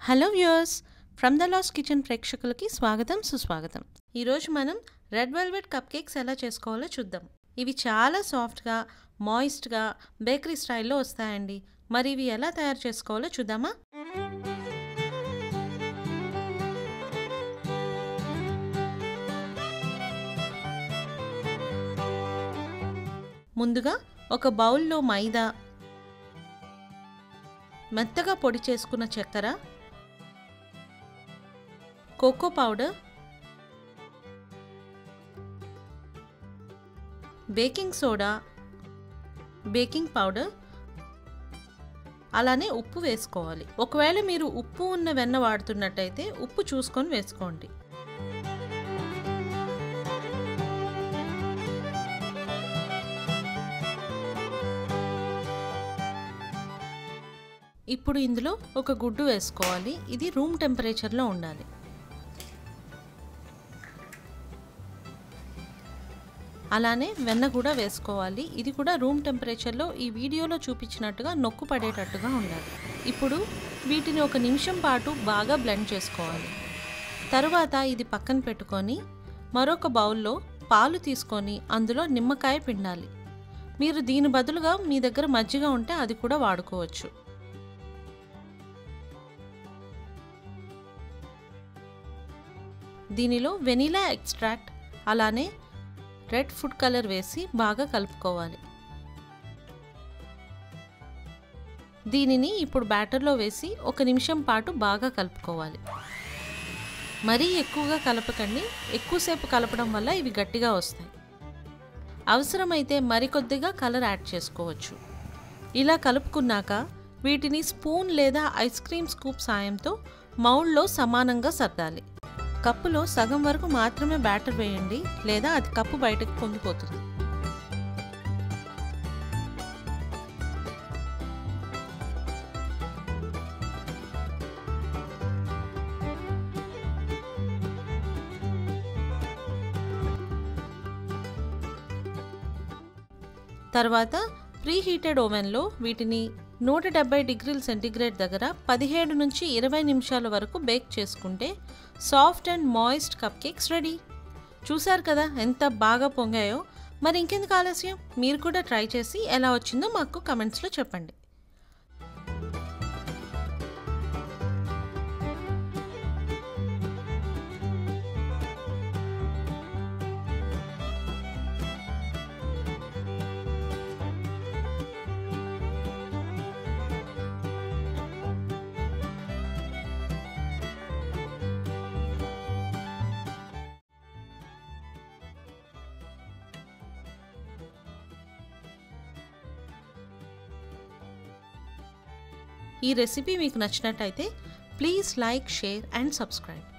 hello viewers from the las kitchen ప్రేక్షకులకి స్వాగతం సుస్వాగతం ఈరోజు మనం రెడ్ వెల్వెట్ కప్ కేక్స్ ఎలా చేసుకోవాలో చూద్దాం ఇవి చాలా సాఫ్ట్గా మాయిస్ట్గా బేకరీ స్టైల్లో వస్తాయండి మరి ఇవి ఎలా తయారు చేసుకోవాలో చూద్దామా ముందుగా ఒక బౌల్లో మైదా మెత్తగా పొడి చేసుకున్న చక్కెర cocoa powder baking soda baking powder అలానే ఉప్పు వేసుకోవాలి ఒకవేళ మీరు ఉప్పు ఉన్న వెన్న వాడుతున్నట్టయితే ఉప్పు చూసుకొని వేసుకోండి ఇప్పుడు ఇందులో ఒక గుడ్డు వేసుకోవాలి ఇది రూమ్ టెంపరేచర్లో ఉండాలి అలానే వెన్న కూడా వేసుకోవాలి ఇది కూడా రూమ్ టెంపరేచర్లో ఈ వీడియోలో చూపించినట్టుగా నొక్కు పడేటట్టుగా ఉండాలి ఇప్పుడు వీటిని ఒక నిమిషం పాటు బాగా బ్లెండ్ చేసుకోవాలి తరువాత ఇది పక్కన పెట్టుకొని మరొక బౌల్లో పాలు తీసుకొని అందులో నిమ్మకాయ పిండాలి మీరు దీని బదులుగా మీ దగ్గర మజ్జిగ ఉంటే అది కూడా వాడుకోవచ్చు దీనిలో వెనిలా ఎక్స్ట్రాక్ట్ అలానే రెడ్ ఫుడ్ కలర్ వేసి బాగా కలుపుకోవాలి దీనిని ఇప్పుడు బ్యాటర్లో వేసి ఒక నిమిషం పాటు బాగా కలుపుకోవాలి మరీ ఎక్కువగా కలపకండి ఎక్కువసేపు కలపడం వల్ల ఇవి గట్టిగా వస్తాయి అవసరమైతే మరికొద్దిగా కలర్ యాడ్ చేసుకోవచ్చు ఇలా కలుపుకున్నాక వీటిని స్పూన్ లేదా ఐస్ క్రీమ్ స్కూప్ సాయంతో మౌల్డ్లో సమానంగా సర్దాలి కప్పులో సగం వరకు మాత్రమే బ్యాటర్ వేయండి లేదా అది కప్పు బయటకు పొంగిపోతుంది తర్వాత ప్రీ హీటెడ్ ఓవెన్లో వీటిని నూట డెబ్బై డిగ్రీల సెంటీగ్రేడ్ దగ్గర పదిహేడు నుంచి ఇరవై నిమిషాల వరకు బేక్ చేసుకుంటే soft and moist cupcakes ready చూశారు కదా ఎంత బాగా పొంగాయో మరి ఇంకెందుకు ఆలస్యం మీరు కూడా ట్రై చేసి ఎలా వచ్చిందో మాకు కమెంట్స్లో చెప్పండి ఈ రెసిపీ మీకు నచ్చినట్టయితే please like share and subscribe